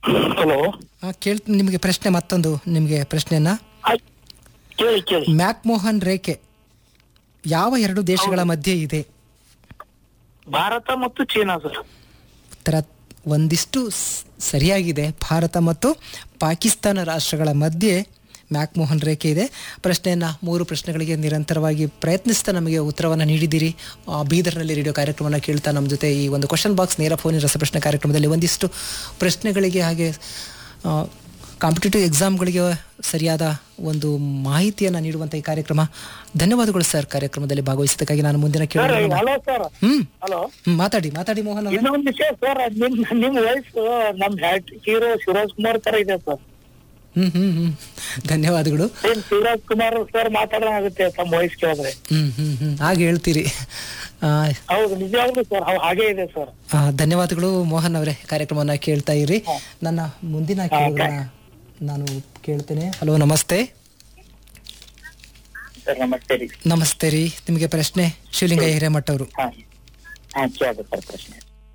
Hello ಆ, ಕೇಳ್ ನಿಮಗೆ ಪ್ರಶ್ನೆ ಮತ್ತೊಂದು ನಿಮಗೆ ಪ್ರಶ್ನೆಯನ್ನ ಕೇಳಿ ಕೇಳಿ ಮ್ಯಾಕ್ಮೋಹನ್ ರೇಖೆ ಯಾವ ಎರಡು ದೇಶಗಳ ಮಧ್ಯೆ ಇದೆ ಭಾರತ ಮತ್ತು ಚೀನಾ ಸರ್ ಉತ್ತರ ಒಂದಿಷ್ಟು ಸ್- ಸರಿಯಾಗಿದೆ ಭಾರತ ಮತ್ತು ಪಾಕಿಸ್ತಾನ ರಾಷ್ಟ್ರಗಳ ಮಧ್ಯೆ ಮ್ಯಾಕ್ಮೋಹನ್ ರೇಖೆ ಇದೆ ಪ್ರಶ್ನೆಯನ್ನ ಮೂರು ಪ್ರಶ್ನೆಗಳಿಗೆ ನಿರಂತರವಾಗಿ ಪ್ರಯತ್ನಿಸ್ತಾ ನಮಗೆ ಉತ್ತರವನ್ನು ನೀಡಿದ್ದೀರಿ ಆ, ಬೀದರ್ನಲ್ಲಿ ರೇಡಿಯೋ ಕಾರ್ಯಕ್ರಮವನ್ನು ಕೇಳ್ತಾ ನಮ್ಮ ಜೊತೆ ಈ ಒಂದು ಕ್ವಶನ್ ಬಾಕ್ಸ್ ನೇರ ಫೋನಿನ ರಸಪ್ರಶ್ನೆ ಕಾರ್ಯಕ್ರಮದಲ್ಲಿ ಒಂದಿಷ್ಟು ಪ್ರಶ್ನೆಗಳಿಗೆ ಹಾಗೆ ಕಾಂಪಿಟೇಟಿವ್ ಎಕ್ಸಾಮ್ಗಳಿಗೆ ಸರಿಯಾದ ಒಂದು ಮಾಹಿತಿಯನ್ನು ನೀಡುವಂಥ ಈ ಕಾರ್ಯಕ್ರಮ ಧನ್ಯವಾದಗಳು ಸರ್ ಕಾರ್ಯಕ್ರಮದಲ್ಲಿ ಭಾಗವಹಿಸಿದ್ದಕ್ಕಾಗಿ ನಾನು ಮುಂದಿನ ಸರ್ ಕೇಳಿ hello sir hmm hello hmm, ಮಾತಾಡಿ ಮಾತಾಡಿ ಮೋಹನ್ ಅವರೇ ಇನ್ನೊಂದು ವಿಷಯ ಸರ್ ನಿಮ್ ನಿಮ್ ವಯಸ್ಸು ನಮ್ ಹೀರೋ ಶಿವರಾಜ್ ಕುಮಾರ್ ತರ ಇದೆ ಸರ್ ಹ್ಮ್ ಹ್ಮ್ ಹ್ಮ್ ಧನ್ಯವಾದಗಳು ಏನ್ ಶಿವರಾಜ್ ಕುಮಾರ್ ಸರ್ ಮಾತಾಡೋಣಾಗುತ್ತೆ ತಮ್ಮ ವಯಸ್ಸು ಕೇಳಿದ್ರೆ ಹ್ಮ್ ಹ್ಮ್ ಹ್ಮ್ ಹಾಗೆ ಹೇಳ್ತೀರಿ ಆ, ಹೌದು ನಿಜವಾಗ್ಲೂ ಸರ್ ಅವ್ ಹಾಗೆ ಇದೆ ಸರ್ ಆ, ಧನ್ಯವಾದಗಳು ಮೋಹನ್ ಅವರೇ ಕಾರ್ಯಕ್ರಮವನ್ನ ಕೇಳ್ತಾ ಇರಿ ನನ್ನ ಮುಂದಿನ ಕೇಳುಗನ ನಾನು ಕೇಳ್ತೇನೆ ಹಲೋ ನಮಸ್ತೆ ಸರ್ ನಮಸ್ತೆ ರೀ ನಮಸ್ತೆ ರೀ ನಿಮಗೆ ಪ್ರಶ್ನೆ ಶಿವಲಿಂಗ ಹಿರೇಮಠ ಅವರು ಹಾ ಹಾ ಕೇಳಿ ಸರ್ ಪ್ರಶ್ನೆ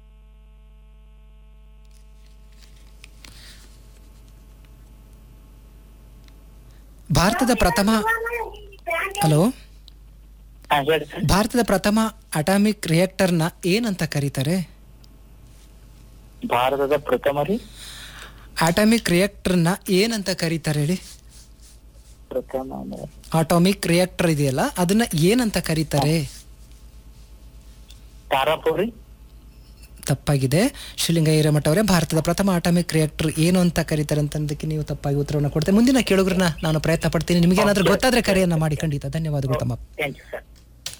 ಭಾರತದ ಪ್ರಥಮ ಹಲೋ ಹಾ ಹೇಳಿ ಸರ್ ಭಾರತದ ಪ್ರಥಮ ಅಟಾಮಿಕ್ ರಿಯಾಕ್ಟರ್ನ ಏನಂತ ಕರೀತಾರೆ ಭಾರತದ ಪ್ರಥಮ ರೀ ಅಟಾಮಿಕ್ ರಿಯಾಕ್ಟರ್ನ ಏನಂತ ಕರೀತಾರೆ ಹೇಳಿ ಪ್ರಥಮ ಅಂದ್ರೆ ಅಟಾಮಿಕ್ ರಿಯಾಕ್ಟರ್ ಇದೆಯಲ್ಲ ಅದನ್ನ ಏನಂತ ಕರೀತಾರೆ ತಾರಾಪುರಿ ತಪ್ಪಾಗಿದೆ ಶಿವಲಿಂಗ ಹಿರೇಮಠ ಅವರೇ ಭಾರತದ ಪ್ರಥಮ ಅಟಾಮಿಕ್ ರಿಯಾಕ್ಟರ್ ಏನು ಅಂತ ಕರೀತಾರೆ ಅಂತಂದಕ್ಕೆ ನೀವು ತಪ್ಪಾಗಿ ಉತ್ತರವನ್ನು ಕೊಡ್ತೇನೆ ಮುಂದಿನ ಕೇಳುಗರನ್ನ ನಾನು ಪ್ರಯತ್ನ ಪಡ್ತೀನಿ ನಿಮಗೆ ಏನಾದ್ರೂ ಗೊತ್ತಾದ್ರೆ ಕರೆಯನ್ನ ಮಾಡಿ ಖಂಡಿತ ಧನ್ಯವಾದಗಳು ತಮ್ಮ ಥ್ಯಾಂಕ್ ಯು ಸರ್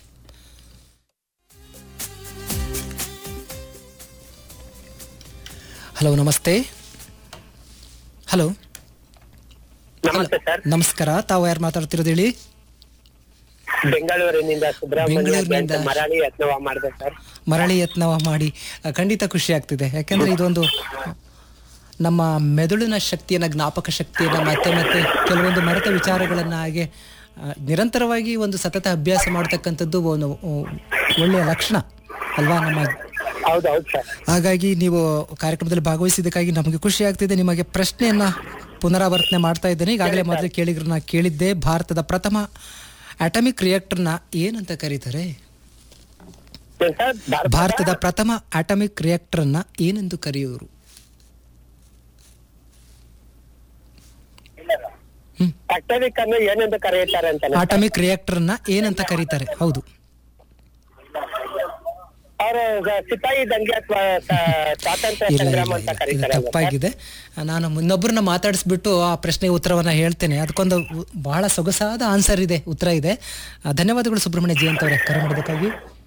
ಹಲೋ ನಮಸ್ತೆ ಹಲೋ ನಮಸ್ತೆ ಸರ್ ನಮಸ್ಕಾರ ತಾವು ಯಾರು ಮಾತಾಡ್ತಿರೋದು ಹೇಳಿ ಬೆಂಗಳೂರಿನಿಂದ ಸುಬ್ರಹ್ಮಣ್ಯ ಬೆಂಗಳೂರಿನಿಂದ. ಅಂತ ಮರಾಳಿ ಯತ್ನವ ಮಾಡಿದೆ ಸರ್ ಮರಳಿ ಯತ್ನವ ಮಾಡಿ ಆ, ಖಂಡಿತ ಖುಷಿ ಆಗ್ತಿದೆ ಯಾಕೆಂದ್ರೆ ಇದೊಂದು ನಮ್ಮ ಮೆದುಳಿನ ಶಕ್ತಿಯನ್ನ ಜ್ಞಾಪಕ ಶಕ್ತಿಯನ್ನ ಮತ್ತೆ ಮತ್ತೆ ಕೆಲವೊಂದು ಮರೆತ ವಿಚಾರಗಳನ್ನ ಹಾಗೆ ಆ, ನಿರಂತರವಾಗಿ ಒಂದು ಸತತ ಅಭ್ಯಾಸ ಮಾಡ್ತಕ್ಕಂಥದ್ದು ಒಂದು ಉ, ಒಳ್ಳೆಯ ಲಕ್ಷಣ ಅಲ್ವಾ ನಮ್ಮ ಹೌದು ಹೌದು ಸರ್ ಹಾಗಾಗಿ ನೀವು ಕಾರ್ಯಕ್ರಮದಲ್ಲಿ ಭಾಗವಹಿಸಿದ್ದಕ್ಕಾಗಿ ನಮಗೆ ಖುಷಿ ಆಗ್ತಿದೆ ನಿಮಗೆ ಪ್ರಶ್ನೆಯನ್ನ ಪುನರಾವರ್ತನೆ ಮಾಡ್ತಾ ಇದ್ದೇನೆ ಈಗಾಗಲೇ ಮೊದಲು ಕೇಳಿಗ್ರನ್ನ ಕೇಳಿದ್ದೆ ಭಾರತದ ಪ್ರಥಮ ಅಟಾಮಿಕ್ ರಿಯಾಕ್ಟರ್ನ ಏನಂತ ಕರೀತಾರೆ ಏನ್ ಸರ್ ಭಾರತ ಭಾರತದ ಪ್ರಥಮ ಅಟಾಮಿಕ್ ರಿಯಾಕ್ಟರ್ನ ಏನೆಂದು ಕರೆಯುವರು ಹ್ಮ್. ಅಟಾಮಿಕ್ ಅನ್ನು ಏನೆಂದು ಕರೆಯುತ್ತಾರೆ ಅಂತ ಅಟಾಮಿಕ್ ರಿಯಾಕ್ಟರ್ನ ಏನಂತ ಕರೀತಾರೆ ಹೌದು ಅವರು ಸಿಪಾಯಿ ದಂಗೆ ಅಥವಾ ಸ್ವಾತಂತ್ರ್ಯ ಇಲ್ಲ ಇಲ್ಲ ಸಂಗ್ರಾಮ ಇಲ್ಲ ಅಂತ ಇದು ಕರೀತಾರೆ ಅಲ್ವಾ ಸರ್? ತಪ್ಪಾಗಿದೆ ನಾನು ಇನ್ನೊಬ್ಬರನ್ನ ಮಾತಾಡಿಸ್ಬಿಟ್ಟು ಆ ಪ್ರಶ್ನೆಗೆ ಉತ್ತರವನ್ನ ಹೇಳ್ತೇನೆ ಅದಕ್ಕೊಂದು ಉ- ಬಹಳ ಸೊಗಸಾದ ಆನ್ಸರ್ ಇದೆ ಉತ್ತರ ಇದೆ ಆ, ಧನ್ಯವಾದಗಳು ಸುಬ್ರಹ್ಮಣ್ಯ ಜಯಂತ್ ಅವರೇ ಕರೆ ಮಾಡೋದಕ್ಕಾಗಿ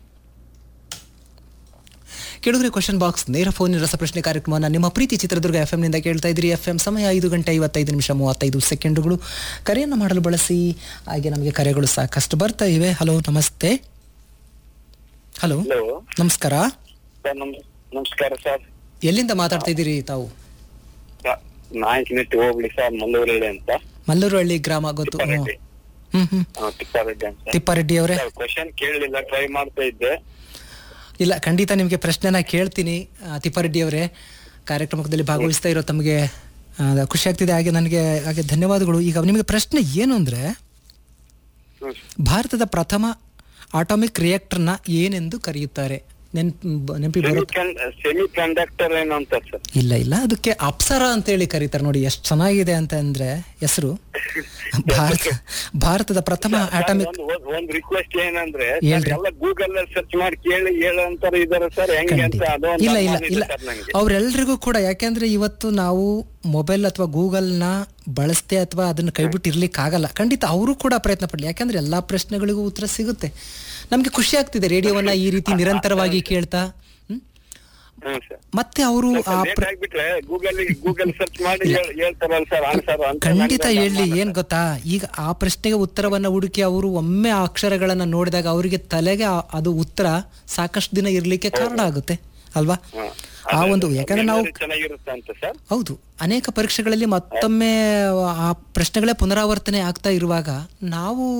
ಕೇಳಿದ್ರೆ ಕ್ವಶನ್ ಬಾಕ್ಸ್ ನೇರ ಫೋನಿನ ರಸಪ್ರಶ್ನೆ ಕಾರ್ಯಕ್ರಮವನ್ನು ನಿಮ್ಮ ಪ್ರೀತಿ ಚಿತ್ರದುರ್ಗ ಎಫ್ ನಿಂದ ಕೇಳ್ತಾ ಇದ್ರಿ ಎಫ್ ಎಂ ಸಮಯ ಐದು ಗಂಟೆ ಐವತ್ತೈದು ನಿಮಿಷ ಮೂವತ್ತೈದು ಸೆಕೆಂಡುಗಳು ಕರೆಯನ್ನು ಮಾಡಲು ಬಳಸಿ ಹಾಗೆ ನಮಗೆ ಕರೆಗಳು ಸಾಕಷ್ಟು ಬರ್ತಾ ಇವೆ ಹಲೋ ನಮಸ್ತೆ ಹಲೋ ಹಲೋ ನಮಸ್ಕಾರ ಸರ್ ನಮ್ ನಮಸ್ಕಾರ ಸರ್ ಎಲ್ಲಿಂದ ಮಾತಾಡ್ತಾ ಇದ್ದೀರಿ ತಾವು ನಾಯಕನಟ್ಟಿ ಹೋಗ್ಲಿ ಸರ್ ಮಲ್ಲೂರಳ್ಳಿ ಅಂತ ಮಲ್ಲೂರು ಹಳ್ಳಿ ಗ್ರಾಮ ಗೊತ್ತು ಹ್ಮ್ ತಿಪ್ಪಾರೆಡ್ಡಿ ಹ್ಮ್ ಹ್ಮ್ ಆ, ತಿಪ್ಪಾರೆಡ್ಡಿ ಅಂತ ತಿಪ್ಪಾರೆಡ್ಡಿ ಅವರೇ ಕ್ವಶನ್ ಕೇಳಲಿಲ್ಲ ಟ್ರೈ ಮಾಡ್ತಾ ಇದ್ದೆ ಇಲ್ಲ ಖಂಡಿತ ನಿಮಗೆ ಪ್ರಶ್ನೆನ ಕೇಳ್ತೀನಿ ಆ, ತಿಪ್ಪಾರೆಡ್ಡಿ ಅವರೇ ಕಾರ್ಯಕ್ರಮದಲ್ಲಿ ಭಾಗವಹಿಸ್ತಾ ಇರೋ ತಮಗೆ ಆ, ಖುಷಿ ಆಗ್ತಿದೆ ಹಾಗೆ ನನಗೆ ಹಾಗೆ ಧನ್ಯವಾದಗಳು ಈಗ ನಿಮಗೆ ಪ್ರಶ್ನೆ ಏನು ಅಂದ್ರೆ ಹ್ಮ್. ಭಾರತದ ಪ್ರಥಮ ಅಟಾಮಿಕ್ ರಿಯಾಕ್ಟರ್ನ ಏನೆಂದು ಕರೆಯುತ್ತಾರೆ ನೆನ್ಪು ನೆನಪಿ ಬರುತ್ತೆ ಸೆಮಿ ಕಂಡಕ್ಟರ್ ಏನು ಅಂತ ಸರ್ ಇಲ್ಲ ಇಲ್ಲ ಅದಕ್ಕೆ ಅಪ್ಸರ ಅಂತೇಳಿ ಕರೀತಾರೆ ನೋಡಿ ಎಷ್ಟು ಚೆನ್ನಾಗಿದೆ ಅಂತ ಅಂದ್ರೆ ಹೆಸರು ಭಾರತ ಭಾರತದ ಪ್ರಥಮ ಅಟಾಮಿಕ್ ಒಂದ್ ಒಂದ್- ಒಂದ್ ರಿಕ್ವೆಸ್ಟ್ ಏನಂದ್ರೆ ಹೇಳ್ರಿ. ಎಲ್ಲ ಗೂಗಲ್ ಸರ್ಚ್ ಮಾಡಿ ಕೇಳಿ ಹೇಳಂತಾರ ಇದಾರೆ ಸರ್ ಹೆಂಗೆ ಅಂತ ಖಂಡಿತ. ಅದು ಒಂದು ಇಲ್ಲ ಇಲ್ಲ ಅನುಮಾನ ಇದೆ ಇಲ್ಲ ಸರ್ ನಂಗೆ ಅವರೆಲ್ಲರಿಗೂ ಕೂಡ ಯಾಕೆಂದ್ರೆ ಇವತ್ತು ನಾವು ಮೊಬೈಲ್ ಅಥವಾ ಗೂಗಲ್ನ ಬಳಸ್ತೆ ಅಥವಾ ಅದನ್ನ ಕೈಬಿಟ್ಟು ಇರ್ಲಿಕ್ಕೆ ಆಗಲ್ಲ ಖಂಡಿತ ಅವರು ಕೂಡ ಪ್ರಯತ್ನ ಪಡಲಿ ಯಾಕಂದ್ರೆ ಎಲ್ಲಾ ಪ್ರಶ್ನೆಗಳಿಗೂ ಉತ್ತರ ಸಿಗುತ್ತೆ ನಮ್ಗೆ ಖುಷಿ ಆಗ್ತಿದೆ ರೇಡಿಯೋವನ್ನ ಈ ರೀತಿ ನಿರಂತರವಾಗಿ ಕೇಳ್ತಾ ಹ್ಮ್? ಹ್ಮ್ ಸರ್ ಮತ್ತೆ ಅವರು ಆ ಲೇಟ್ ಪ್ರ- ಆಗ್ಬಿಟ್ರೆ ಗೂಗಲ್ ಗೂಗಲ್ ಸರ್ಚ್ ಮಾಡಿ ಹೇಳ್- ಹೇಳ್ತಾರಲ್ಲ ಸರ್ ಆನ್ಸರ್ ಅಂತ ಖಂಡಿತ ನಂಗೆ ಹೇಳಿ ಅನುಮಾನ ಏನ್ ಗೊತ್ತಾ ಈಗ ಆ ಪ್ರಶ್ನೆಗೆ ಉತ್ತರವನ್ನ ಹುಡುಕಿ ಅವರು ಒಮ್ಮೆ ಆ ಅಕ್ಷರಗಳನ್ನ ನೋಡಿದಾಗ ಅವರಿಗೆ ತಲೆಗೆ ಆ- ಅದು ಉತ್ತರ ಸಾಕಷ್ಟು ದಿನ ಇರ್ಲಿಕ್ಕೆ ಕಾರಣ ಆಗುತ್ತೆ ಅಲ್ವಾ ಹಾ. ಆ ಒಂದು ಯಾಕಂದ್ರೆ ನಾವು memory ಚೆನ್ನಾಗಿರುತ್ತೆ ಅಂತ ಸರ್ ಹೌದು ಅನೇಕ ಪರೀಕ್ಷೆಗಳಲ್ಲಿ ಮತ್ತೊಮ್ಮೆ ಆ ಪ್ರಶ್ನೆಗಳೇ ಪುನರಾವರ್ತನೆ ಆಗ್ತಾ ಇರುವಾಗ ನಾವು